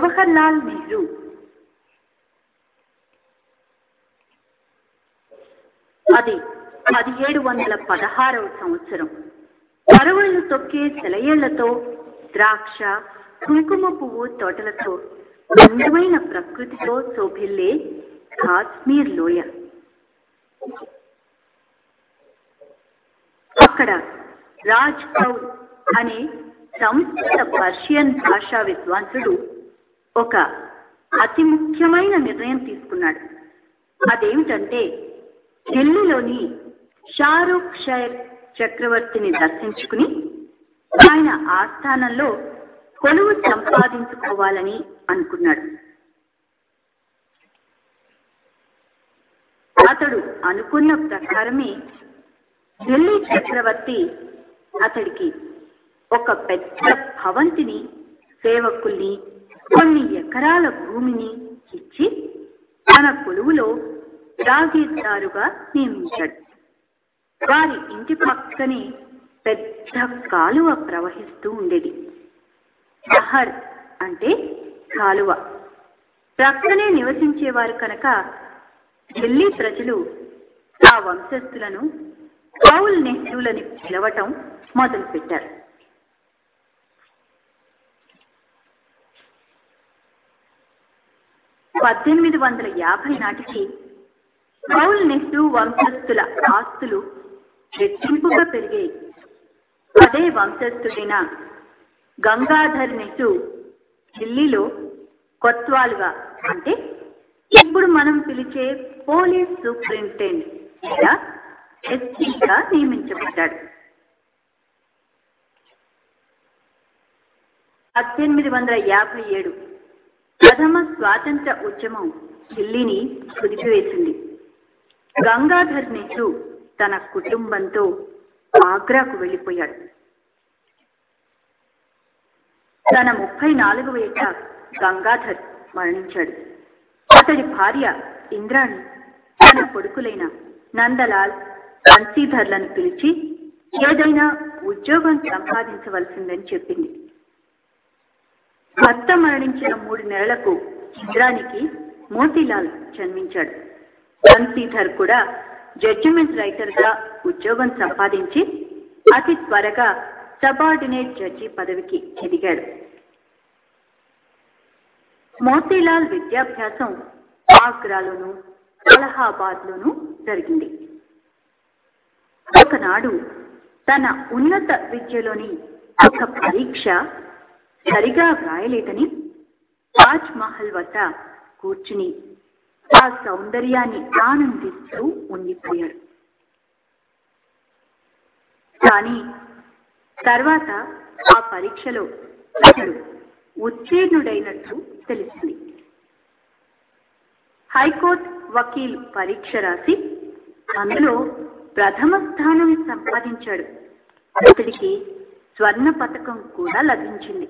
జవహర్లాల్ నెహ్రూ అది పదిహేడు వందల పదహారవ సంవత్సరం పరవళ్ళు తొక్కే సెలయేళ్లతో ద్రాక్ష కుంకుమ పువ్వు తోటలతో అందమైన ప్రకృతితో శోభిల్లే కాశ్మీర్ లోయ అక్కడ రాజ్ కౌల్ అనే సంస్కృత పర్షియన్ భాషా విద్వాంసుడు ఒక అతి ముఖ్యమైన నిర్ణయం తీసుకున్నాడు అదేమిటంటే ఢిల్లీలోని షారూక్ షైర్ చక్రవర్తిని దర్శించుకుని ఆయన ఆస్థానంలో కొలువు సంపాదించుకోవాలని అనుకున్నాడు అతడు అనుకున్న ప్రకారమే ఢిల్లీ చక్రవర్తి అతడికి ఒక పెద్ద భవంతిని సేవకుల్ని కొన్ని ఎకరాల భూమిని ఇచ్చి తన కొలువులో జాగీర్దారుగా నియమించాడు వారి ఇంటి పక్కనే పెద్ద కాలువ ప్రవహిస్తూ ఉండేది నహర్ అంటే కాలువ ప్రక్కనే నివసించేవారు కనుక ఢిల్లీ ప్రజలు ఆ వంశస్థులను కౌల్ నెహ్రూలని పిలవటం మొదలుపెట్టారు పద్దెనిమిది వందల యాభై నాటికి కౌల్ నెహ్రూ వంశస్థుల ఆస్తులు రెట్టింపుగా పెరిగాయి అదే వంశస్థుడైన గంగాధర్ నెహ్రూ ఢిల్లీలో కొత్వాలుగా అంటే ఇప్పుడు మనం పిలిచే పోలీస్ సూపరింటెండెంట్ లేదా ఎస్పీగా నియమించబడ్డాడు పద్దెనిమిది వందల యాభై ఏడు ప్రథమ స్వాతంత్ర ఉద్యమం ఢిల్లీని కుదిపివేసింది గంగాధర్ నెహ్రూ తన కుటుంబంతో ఆగ్రాకు వెళ్ళిపోయాడు తన ముప్పై నాలుగవ ఏట గంగాధర్ మరణించాడు అతడి భార్య ఇంద్రాణి తన కొడుకులైన నందలాల్ బన్సీధర్లను పిలిచి ఏదైనా ఉద్యోగం సంపాదించవలసిందని చెప్పింది భర్త మరణించిన మూడు నెలలకు ఇంద్రానికి మోతీలాల్ జన్మించాడు బన్సీధర్ కూడా జడ్జిమెంట్ రైటర్గా ఉద్యోగం సంపాదించి అతి త్వరగా సబార్డినేట్ జడ్జి పదవికి ఎదిగాడు మోతీలాల్ విద్యాభ్యాసం ఆగ్రాలోను అలహాబాద్లోను జరిగింది ఒకనాడు తన ఉన్నత విద్యలోని ఒక పరీక్ష సరిగా వ్రాయలేదని తాజ్ మహల్ వద్ద కూర్చుని ఆ సౌందర్యాన్ని ఆనందిస్తూ ఉండిపోయాడు కానీ తర్వాత ఆ పరీక్షలో అతడు ఉత్తీర్ణుడైనట్టు తెలిసింది హైకోర్టు వకీల్ పరీక్ష రాసి అందులో ప్రథమ స్థానం సంపాదించాడు అతడికి స్వర్ణ పథకం కూడా లభించింది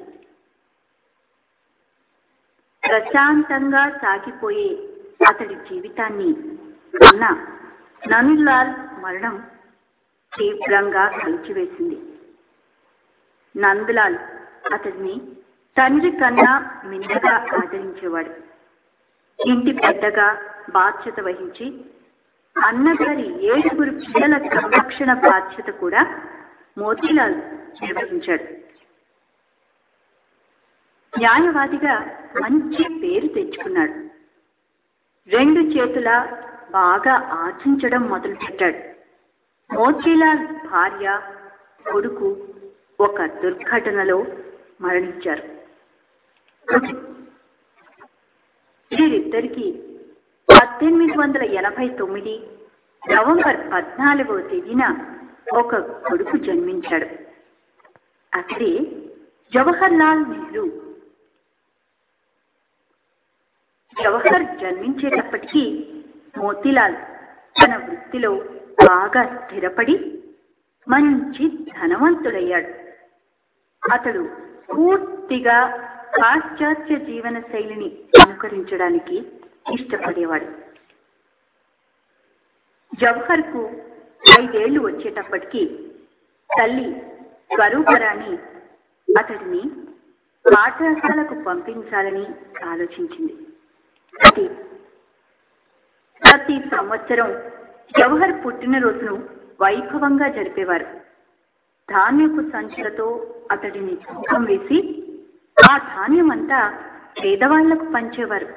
ప్రశాంతంగా సాగిపోయే అతడి జీవితాన్ని అన్న ననులాల్ మరణం తీవ్రంగా కలిచివేసింది నందలాల్ అతడిని తండ్రి కన్నా మిన్నగా ఆదరించేవాడు ఇంటి పెద్దగా బాధ్యత వహించి అన్నగారి ఏడుగురు పిల్లల సంరక్షణ బాధ్యత కూడా మోతీలాల్ నిర్వహించాడు న్యాయవాదిగా మంచి పేరు తెచ్చుకున్నాడు రెండు చేతుల బాగా ఆర్జించడం మొదలుపెట్టాడు మోతీలాల్ భార్య కొడుకు ఒక దుర్ఘటనలో మరణించారు వీరిద్దరికీ పద్దెనిమిది వందల ఎనభై తొమ్మిది నవంబర్ పద్నాలుగవ తేదీన ఒక కొడుకు జన్మించాడు అతడే జవహర్లాల్ నెహ్రూ జవహర్ జన్మించేటప్పటికీ మోతీలాల్ తన వృత్తిలో బాగా స్థిరపడి మంచి ధనవంతుడయ్యాడు అతడు పూర్తిగా పాశ్చాత్య జీవన శైలిని అనుకరించడానికి ఇష్టపడేవాడు జవహర్కు ఐదేళ్లు వచ్చేటప్పటికి తల్లి స్వరూపరాణి అతడిని పాఠశాలకు పంపించాలని ఆలోచించింది ప్రతి ప్రతి సంవత్సరం జవహర్ పుట్టినరోజును వైభవంగా జరిపేవారు ధాన్యపు సంచులతో అతడిని తూకం వేసి ఆ ధాన్యం అంతా పేదవాళ్లకు పంచేవారు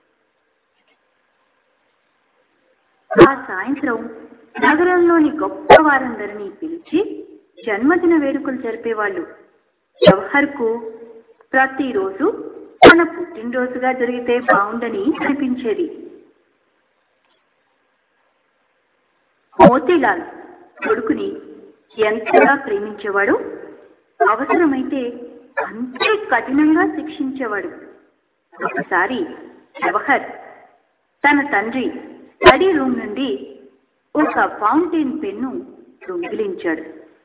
ఆ సాయంత్రం నగరంలోని గొప్ప వారందరినీ పిలిచి జన్మదిన వేడుకలు జరిపేవాళ్ళు జవహర్కు ప్రతిరోజు తన పుట్టినరోజుగా జరిగితే బాగుండని అనిపించేది మోతీలాల్ కొడుకుని ఎంతగా ప్రేమించేవాడు అవసరమైతే అంతే కఠినంగా శిక్షించేవాడు ఒకసారి జవహర్ తన తండ్రి స్టడీ రూమ్ నుండి ఒక ఫౌంటైన్ పెన్ను దొంగిలించాడు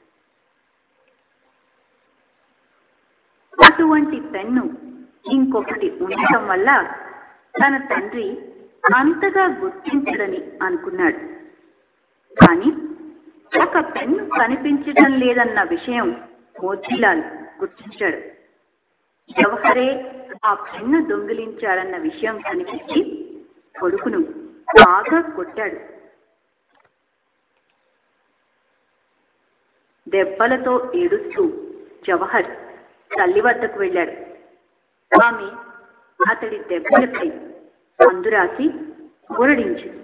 అటువంటి పెన్ను ఇంకొకటి ఉండటం వల్ల తన తండ్రి అంతగా గుర్తించడని అనుకున్నాడు కానీ ఒక పెన్ను కనిపించడం లేదన్న విషయం మోతీలాల్ గుర్తించాడు జవహరే ఆ పెన్ను దొంగిలించాడన్న విషయం కనిపించి కొడుకును బాగా కొట్టాడు దెబ్బలతో ఏడుస్తూ జవహర్ తల్లి వద్దకు వెళ్ళాడు ఆమె అతడి దెబ్బలపై మందు రాసి ఊరడించింది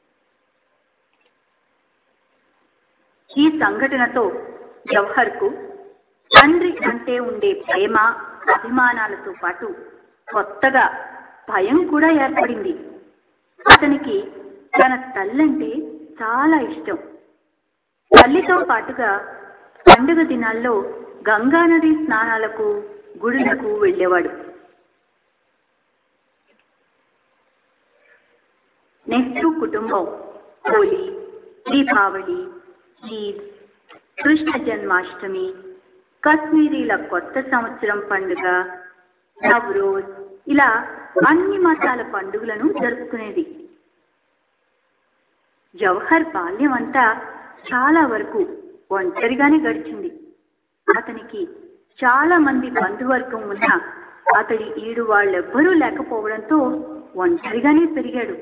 ఈ సంఘటనతో జవహర్కు తండ్రి అంటే ఉండే ప్రేమ అభిమానాలతో పాటు కొత్తగా భయం కూడా ఏర్పడింది అతనికి తన తల్లంటే చాలా ఇష్టం తల్లితో పాటుగా పండుగ దినాల్లో గంగానది స్నానాలకు గుడులకు వెళ్ళేవాడు నెహ్రూ కుటుంబం హోలీ దీపావళి ఈద్ కృష్ణ జన్మాష్టమి కశ్మీరీల కొత్త సంవత్సరం పండుగ నవరోజ్ ఇలా అన్ని మతాల పండుగలను జరుపుకునేది జవహర్ బాల్యం అంతా చాలా వరకు ఒంటరిగానే గడిచింది అతనికి చాలా మంది బంధువర్గం ఉన్న అతడి ఈడు వాళ్ళెవ్వరూ లేకపోవడంతో ఒంటరిగానే పెరిగాడు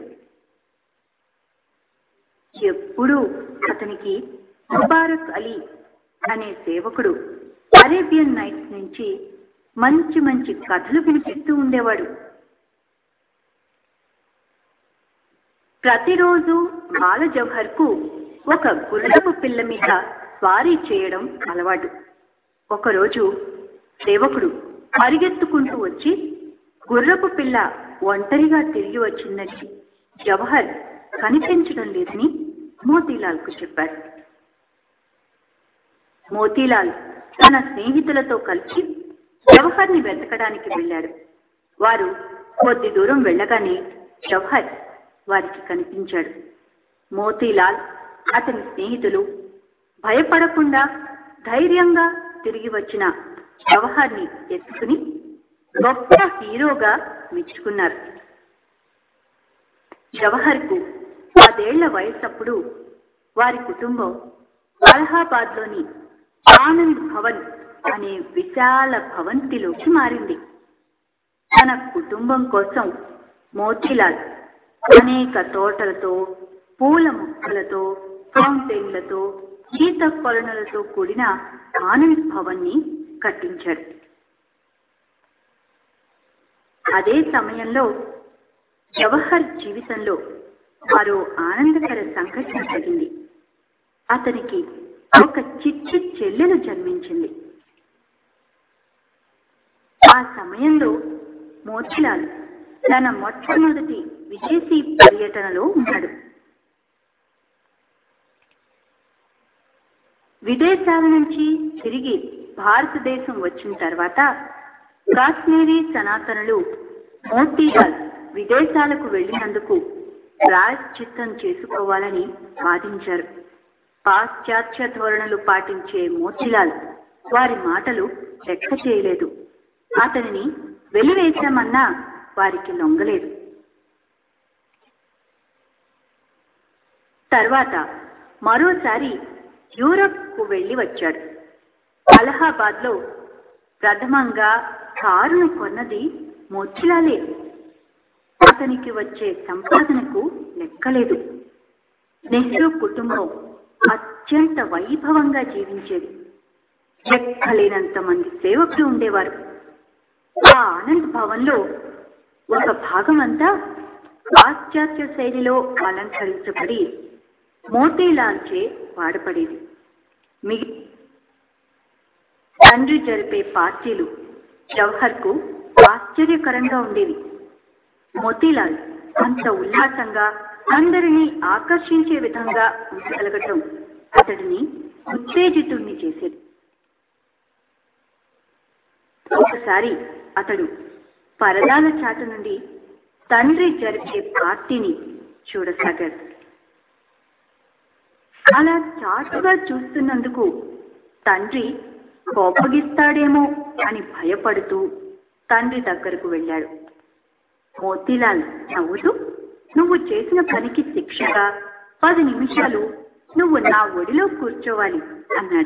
ఎప్పుడూ అతనికి ముబారక్ అలీ అనే సేవకుడు అరేబియన్ నైట్స్ నుంచి మంచి మంచి కథలు వినిపిస్తూ ఉండేవాడు ప్రతిరోజు బాల జవహర్కు ఒక గుర్రపు పిల్ల మీద స్వారీ చేయడం అలవాటు ఒకరోజు సేవకుడు పరిగెత్తుకుంటూ వచ్చి గుర్రపు పిల్ల ఒంటరిగా తిరిగి వచ్చిందని జవహర్ కనిపించడం లేదని మోతీలాల్కు చెప్పాడు మోతీలాల్ తన స్నేహితులతో కలిసి జవహర్ని వెతకడానికి వెళ్ళాడు వారు కొద్ది దూరం వెళ్ళగానే జవహర్ వారికి కనిపించాడు మోతీలాల్ అతని స్నేహితులు భయపడకుండా ధైర్యంగా తిరిగి వచ్చిన జవహర్ని ఎత్తుకుని గొప్ప హీరోగా మెచ్చుకున్నారు జవహర్కు పదేళ్ల వయసప్పుడు వారి కుటుంబం అలహాబాద్లోని ఆనంద్ భవన్ అనే విశాల భవంతిలోకి మారింది తన కుటుంబం కోసం మోతీలాల్ అనేక తోటలతో పూల మొక్కలతో ఫౌంటైన్లతో ఈత కొలనులతో కూడిన ఆనంద్ భవన్ని కట్టించాడు అదే సమయంలో జవహర్ జీవితంలో మరో ఆనందకర సంఘటన జరిగింది అతనికి ఒక చిట్టి చెల్లెలు జన్మించింది ఆ సమయంలో మోతిలాల్ తన మొట్టమొదటి విదేశీ పర్యటనలో ఉన్నాడు విదేశాల నుంచి తిరిగి భారతదేశం వచ్చిన తర్వాత కాశ్మీరీ సనాతనులు మోతీలాల్ విదేశాలకు వెళ్ళినందుకు ప్రాయశ్చిత్తం చేసుకోవాలని వాదించారు పాశ్చాత్య ధోరణులు పాటించే మోతిలాల్ వారి మాటలు లెక్క చేయలేదు అతనిని వెలివేశామన్నా వారికి లొంగలేదు తర్వాత మరోసారి యూరప్ కు వెళ్లి వచ్చాడు అలహాబాద్ లో ప్రథమంగా కారును కొన్నది మోతిలాలే అతనికి వచ్చే సంపాదనకు లెక్కలేదు నెహ్రూ కుటుంబం అత్యంత వైభవంగా జీవించేది లెక్కలేనంత మంది సేవకులు ఉండేవారు ఆ ఆనంద్ భవన్లో ఒక భాగం అంతా పాశ్చాత్య శైలిలో అలంకరించబడి మోతీలాల్చే వాడపడేది మిగి తండ్రి జరిపే పార్టీలు జవహర్కు ఆశ్చర్యకరంగా ఉండేవి మోతీలాల్ అంత ఉల్లాసంగా అందరినీ ఆకర్షించే విధంగా ఉండగలగటం అతడిని ఉత్తేజితుణ్ణి చేసేది ఒకసారి అతడు పరదాల చాటు నుండి తండ్రి జరిపే పార్టీని చూడసాగాడు అలా చాటుగా చూస్తున్నందుకు తండ్రి కోపగిస్తాడేమో అని భయపడుతూ తండ్రి దగ్గరకు వెళ్ళాడు మోతీలాల్ నవ్వుతూ నువ్వు చేసిన పనికి శిక్షగా పది నిమిషాలు నువ్వు నా ఒడిలో కూర్చోవాలి అన్నాడు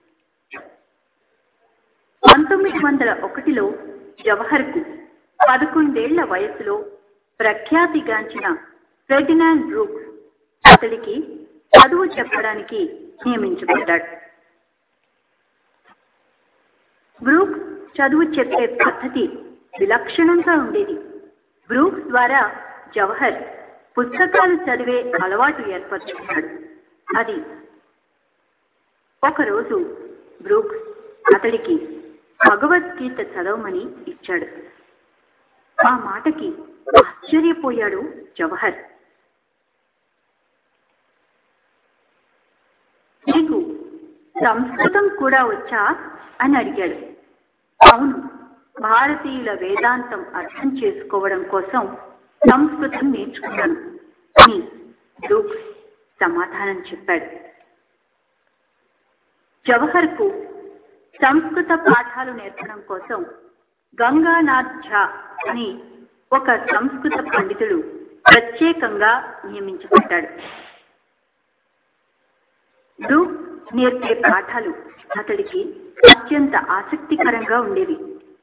పంతొమ్మిది వందల ఒకటిలో జవహర్కు పదకొండేళ్ల వయసులో ప్రఖ్యాతిగాంచిన ఫెర్డినాండ్ బ్రూక్స్ అతడికి చదువు చెప్పడానికి నియమించబడ్డాడు బ్రూక్స్ చదువు చెప్పే పద్ధతి విలక్షణంగా ఉండేది బ్రూక్స్ ద్వారా జవహర్ పుస్తకాలు చదివే అలవాటు ఏర్పరచుకున్నాడు అది ఒకరోజు బ్రూక్స్ అతడికి భగవద్గీత చదవమని ఇచ్చాడు ఆ మాటకి ఆశ్చర్యపోయాడు జవహర్ నీకు సంస్కృతం కూడా వచ్చా అని అడిగాడు అవును భారతీయుల వేదాంతం అర్థం చేసుకోవడం కోసం సంస్కృతం నేర్చుకున్నాను అని బ్రూక్స్ సమాధానం చెప్పాడు జవహర్కు సంస్కృత పాఠాలు నేర్పడం కోసం గంగానాథ్ ఝా అని ఒక సంస్కృత పండితుడు ప్రత్యేకంగా నియమించబడ్డాడు బ్రూక్ నేర్పే పాఠాలు అతడికి అత్యంత ఆసక్తికరంగా ఉండేవి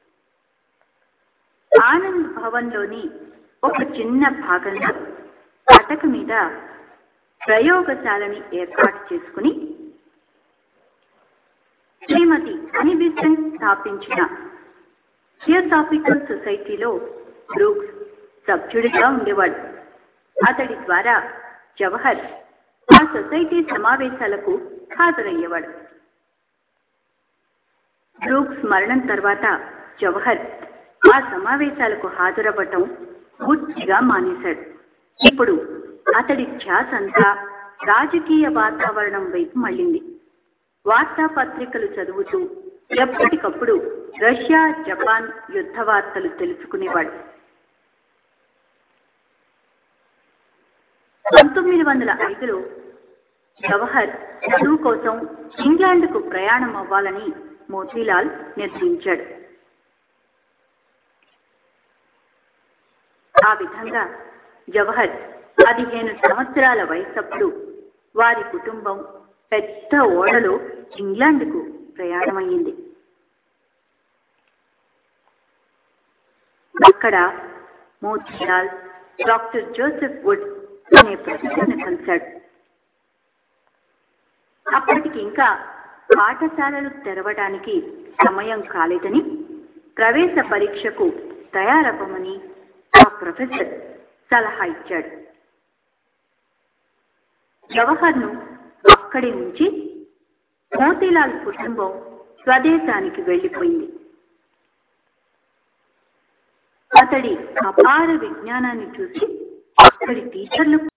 ఆనంద్ భవన్లోని ఒక చిన్న భాగంలో పటక మీద ప్రయోగశాలని ఏర్పాటు చేసుకుని శ్రీమతి అనిబిసన్ స్థాపించిన థియోసాఫికల్ సొసైటీలో బ్రూక్స్ సభ్యుడిగా ఉండేవాడు అతడి ద్వారా జవహర్ ఆ సొసైటీ సమావేశాలకు హాజరయ్యేవాడు బ్రూక్స్ మరణం తర్వాత జవహర్ ఆ సమావేశాలకు హాజరవ్వటం పూర్తిగా మానేశాడు ఇప్పుడు అతడి ధ్యాస అంతా రాజకీయ వాతావరణం వైపు మళ్ళింది వార్తాపత్రికలు చదువుతూ ఎప్పటికప్పుడు రష్యా జపాన్ యుద్ధ వార్తలు తెలుసుకునేవాడు పంతొమ్మిది వందల ఐదులో జవహర్ చదువు కోసం ఇంగ్లాండ్కు ప్రయాణం అవ్వాలని మోతీలాల్ నిర్ణయించాడు ఆ విధంగా జవహర్ పదిహేను సంవత్సరాల వయసప్పుడు వారి కుటుంబం పెద్ద ఓడలో ఇంగ్లాండ్కు ప్రయాణమయ్యింది అక్కడ మోతీలాల్ డాక్టర్ జోసెఫ్ వుడ్ అనే ప్రొఫెసర్ని కలిశాడు అప్పటికి ఇంకా పాఠశాలలు తెరవడానికి సమయం కాలేదని ప్రవేశ పరీక్షకు తయారవ్వమని ఆ ప్రొఫెసర్ సలహా ఇచ్చాడు జవహర్ను అక్కడి నుంచి మోతీలాల్ కుటుంబం స్వదేశానికి వెళ్ళిపోయింది అతడి అపార విజ్ఞానాన్ని చూసి అక్కడి టీచర్లు